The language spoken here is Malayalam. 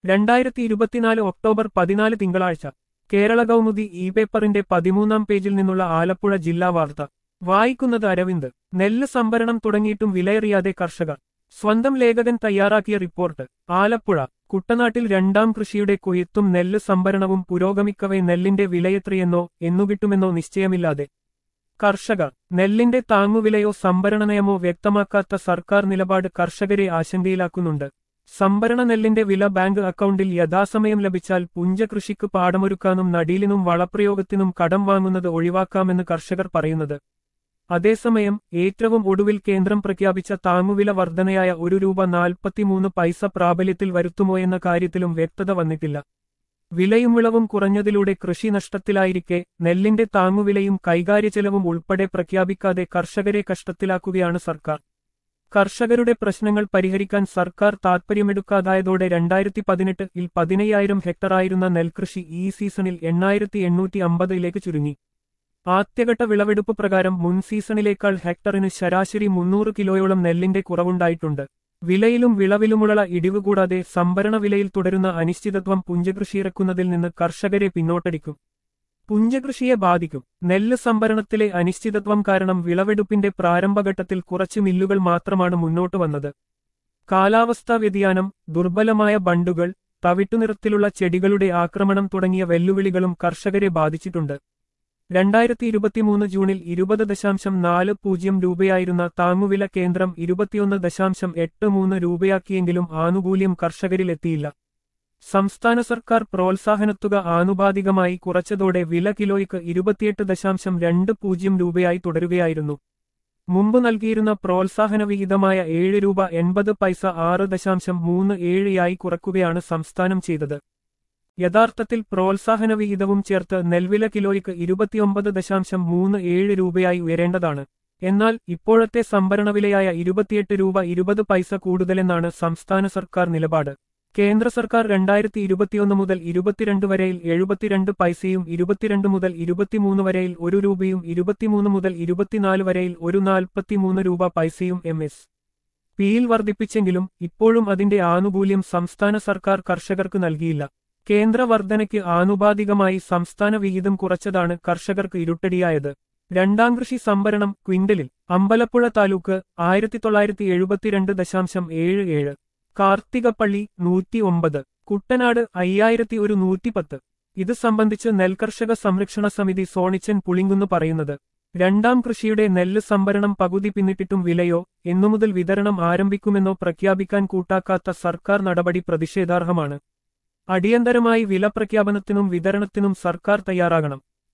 രണ്ടായിരത്തി ഇരുപത്തിനാല് ഒക്ടോബർ പതിനാല് തിങ്കളാഴ്ച കേരള കൗമുദി ഇ പേപ്പറിന്റെ പതിമൂന്നാം പേജിൽ നിന്നുള്ള ആലപ്പുഴ ജില്ലാ വാർത്ത വായിക്കുന്നത് അരവിന്ദ് നെല്ല് സംഭരണം തുടങ്ങിയിട്ടും വിലയേറിയാതെ കർഷകർ സ്വന്തം ലേഖകൻ തയ്യാറാക്കിയ റിപ്പോർട്ട് ആലപ്പുഴ കുട്ടനാട്ടിൽ രണ്ടാം കൃഷിയുടെ കൊയ്ത്തും നെല്ല് സംഭരണവും പുരോഗമിക്കവേ നെല്ലിന്റെ വിലയെത്രയെന്നോ എന്നുകിട്ടുമെന്നോ നിശ്ചയമില്ലാതെ കർഷകർ നെല്ലിന്റെ താങ്ങുവിലയോ സംഭരണ നയമോ വ്യക്തമാക്കാത്ത സർക്കാർ നിലപാട് കർഷകരെ ആശങ്കയിലാക്കുന്നുണ്ട് സംഭരണ നെല്ലിന്റെ വില ബാങ്ക് അക്കൗണ്ടിൽ യഥാസമയം ലഭിച്ചാൽ പുഞ്ചകൃഷിക്ക് പാടമൊരുക്കാനും നടീലിനും വളപ്രയോഗത്തിനും കടം വാങ്ങുന്നത് ഒഴിവാക്കാമെന്ന് കർഷകർ പറയുന്നത് അതേസമയം ഏറ്റവും ഒടുവിൽ കേന്ദ്രം പ്രഖ്യാപിച്ച താങ്ങുവില വർധനയായ ഒരു രൂപ നാൽപ്പത്തിമൂന്ന് പൈസ പ്രാബല്യത്തിൽ വരുത്തുമോ എന്ന കാര്യത്തിലും വ്യക്തത വന്നിട്ടില്ല വിലയും വിളവും കുറഞ്ഞതിലൂടെ കൃഷി നഷ്ടത്തിലായിരിക്കെ നെല്ലിന്റെ താങ്ങുവിലയും കൈകാര്യചെലവും ഉൾപ്പെടെ പ്രഖ്യാപിക്കാതെ കർഷകരെ കഷ്ടത്തിലാക്കുകയാണ് സർക്കാർ കർഷകരുടെ പ്രശ്നങ്ങൾ പരിഹരിക്കാൻ സർക്കാർ താൽപ്പര്യമെടുക്കാതായതോടെ രണ്ടായിരത്തി പതിനെട്ടിൽ പതിനയ്യായിരം ഹെക്ടറായിരുന്ന നെൽകൃഷി ഈ സീസണിൽ എണ്ണായിരത്തി എണ്ണൂറ്റി അമ്പതിലേക്ക് ചുരുങ്ങി ആദ്യഘട്ട വിളവെടുപ്പ് പ്രകാരം മുൻ സീസണിലേക്കാൾ ഹെക്ടറിന് ശരാശരി മുന്നൂറ് കിലോയോളം നെല്ലിന്റെ കുറവുണ്ടായിട്ടുണ്ട് വിലയിലും വിളവിലുമുള്ള ഇടിവ് കൂടാതെ സംഭരണ വിലയിൽ തുടരുന്ന അനിശ്ചിതത്വം പുഞ്ചകൃഷിയിറക്കുന്നതിൽ നിന്ന് കർഷകരെ പിന്നോട്ടടിക്കും പുഞ്ചകൃഷിയെ ബാധിക്കും നെല്ല് സംഭരണത്തിലെ അനിശ്ചിതത്വം കാരണം വിളവെടുപ്പിന്റെ പ്രാരംഭഘട്ടത്തിൽ കുറച്ച് മില്ലുകൾ മാത്രമാണ് മുന്നോട്ട് വന്നത് കാലാവസ്ഥാ വ്യതിയാനം ദുർബലമായ ബണ്ടുകൾ തവിട്ടുനിറത്തിലുള്ള ചെടികളുടെ ആക്രമണം തുടങ്ങിയ വെല്ലുവിളികളും കർഷകരെ ബാധിച്ചിട്ടുണ്ട് രണ്ടായിരത്തി ഇരുപത്തിമൂന്ന് ജൂണിൽ ഇരുപത് ദശാംശം നാല് പൂജ്യം രൂപയായിരുന്ന താങ്ങുവില കേന്ദ്രം ഇരുപത്തിയൊന്ന് ദശാംശം എട്ട് മൂന്ന് രൂപയാക്കിയെങ്കിലും ആനുകൂല്യം കർഷകരിലെത്തിയില്ല സംസ്ഥാന സർക്കാർ പ്രോത്സാഹനത്തുക ആനുപാതികമായി കുറച്ചതോടെ വില കിലോയ്ക്ക് ഇരുപത്തിയെട്ട് ദശാംശം രണ്ട് പൂജ്യം രൂപയായി തുടരുകയായിരുന്നു മുമ്പ് നൽകിയിരുന്ന പ്രോത്സാഹന വിഹിതമായ ഏഴ് രൂപ എൺപത് പൈസ ആറ് ദശാംശം മൂന്ന് ഏഴായി കുറക്കുകയാണ് സംസ്ഥാനം ചെയ്തത് യഥാർത്ഥത്തിൽ പ്രോത്സാഹന വിഹിതവും ചേർത്ത് നെൽവില കിലോയ്ക്ക് ഇരുപത്തിയൊമ്പത് ദശാംശം മൂന്ന് ഏഴ് രൂപയായി ഉയരേണ്ടതാണ് എന്നാൽ ഇപ്പോഴത്തെ സംഭരണ വിലയായ ഇരുപത്തിയെട്ട് രൂപ ഇരുപത് പൈസ കൂടുതലെന്നാണ് സംസ്ഥാന സർക്കാർ നിലപാട് കേന്ദ്ര സർക്കാർ രണ്ടായിരത്തി ഇരുപത്തിയൊന്ന് മുതൽ ഇരുപത്തിരണ്ട് വരെയിൽ എഴുപത്തിരണ്ട് പൈസയും ഇരുപത്തിരണ്ട് മുതൽ ഇരുപത്തിമൂന്ന് വരെയിൽ ഒരു രൂപയും ഇരുപത്തിമൂന്ന് മുതൽ ഇരുപത്തിനാല് വരെയിൽ ഒരു നാൽപ്പത്തിമൂന്ന് രൂപ പൈസയും എം എസ് പിയിൽ വർദ്ധിപ്പിച്ചെങ്കിലും ഇപ്പോഴും അതിന്റെ ആനുകൂല്യം സംസ്ഥാന സർക്കാർ കർഷകർക്ക് നൽകിയില്ല കേന്ദ്ര വർധനയ്ക്ക് ആനുപാതികമായി സംസ്ഥാന വിഹിതം കുറച്ചതാണ് കർഷകർക്ക് ഇരുട്ടടിയായത് രണ്ടാം കൃഷി സംഭരണം ക്വിന്റലിൽ അമ്പലപ്പുഴ താലൂക്ക് ആയിരത്തി തൊള്ളായിരത്തി എഴുപത്തിരണ്ട് ദശാംശം ഏഴ് ഏഴ് കാർത്തികപ്പള്ളി നൂറ്റി ഒമ്പത് കുട്ടനാട് അയ്യായിരത്തി ഒരു നൂറ്റിപ്പത്ത് ഇത് സംബന്ധിച്ച് നെൽകർഷക സംരക്ഷണ സമിതി സോണിച്ചൻ പുളിങ്കുന്ന് പറയുന്നത് രണ്ടാം കൃഷിയുടെ നെല്ല് സംഭരണം പകുതി പിന്നിട്ടിട്ടും വിലയോ എന്നുമുതൽ വിതരണം ആരംഭിക്കുമെന്നോ പ്രഖ്യാപിക്കാൻ കൂട്ടാക്കാത്ത സർക്കാർ നടപടി പ്രതിഷേധാർഹമാണ് അടിയന്തരമായി വില പ്രഖ്യാപനത്തിനും വിതരണത്തിനും സർക്കാർ തയ്യാറാകണം